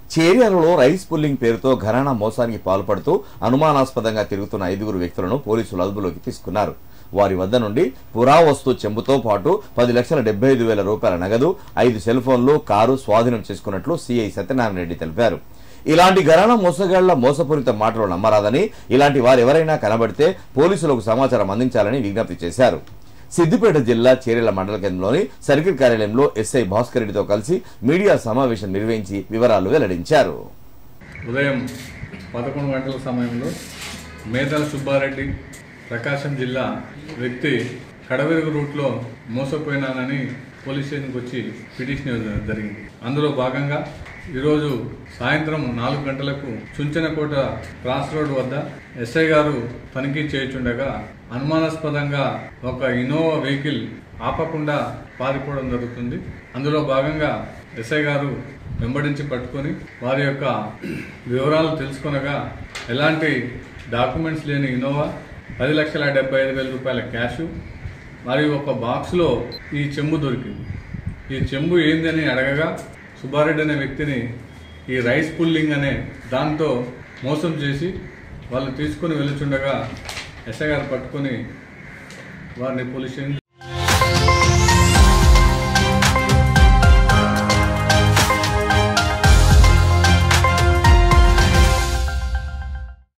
చేర్యాలలో rice pulling పేరుతో ఘరానా మోసానికి పాల్పడుతూ అనుమానాస్పదంగా తిరుగుతున్న ఐదుగురు వ్యక్తులను పోలీసులు అదుపులోకి తీసుకున్నారు వారి వద్ద నుండి పురావస్తు చెంబుతో పాటు పది లక్షల డెబ్బై ఐదు వేల రూపాయల నగదు ఐదు సెల్ ఫోన్లు కారు స్వాధీనం చేసుకున్నట్లు సిఐ సత్యనారాయణ రెడ్డి తెలిపారు ఇలాంటి ఘరానా మోసగాళ్ల మోసపూరిత మాటలు నమ్మరాదని ఇలాంటి వారెవరైనా కనబడితే పోలీసులకు సమాచారం అందించాలని విజ్ఞప్తి చేశారు సిద్దిపేట జిల్లా చేరెల మండల కేంద్రంలోని సర్కిల్ కార్యాలయంలో ఎస్ఐ భాస్కర్ రెడ్డితో కలిసి మీడియా సమావేశం నిర్వహించి వివరాలు వెల్లడించారు ఉదయం పదకొండు గంటల సమయంలో మేదల సుబ్బారెడ్డి ప్రకాశం జిల్లా వ్యక్తి కడవెరుగు రూట్లో మోసపోయినానని పోలీస్ స్టేషన్కి వచ్చి పిటిషన్ ఇవ్వడం జరిగింది అందులో భాగంగా ఈరోజు సాయంత్రం నాలుగు గంటలకు చుంచనకోట క్రాస్ రోడ్ వద్ద ఎస్ఐ గారు తనిఖీ చేయుచుండగా అనుమానాస్పదంగా ఒక ఇన్నోవా వెహికల్ ఆపకుండా పారిపోవడం జరుగుతుంది అందులో భాగంగా ఎస్ఐ గారు వెంబడించి పట్టుకొని వారి యొక్క వివరాలు తెలుసుకొనగా ఎలాంటి డాక్యుమెంట్స్ లేని ఇన్నోవా పది లక్షల డెబ్బై ఐదు వేల రూపాయల క్యాష్ మరియు ఒక బాక్స్లో ఈ చెంబు దొరికింది ఈ చెంబు ఏందని అడగగా సుబ్బారెడ్డి అనే వ్యక్తిని ఈ రైస్ పుల్లింగ్ అనే దాంతో మోసం చేసి వాళ్ళు తీసుకొని వెళ్ళుచుండగా ఎస్ఐ గారు పట్టుకొని వారిని పోలీస్ స్టేషన్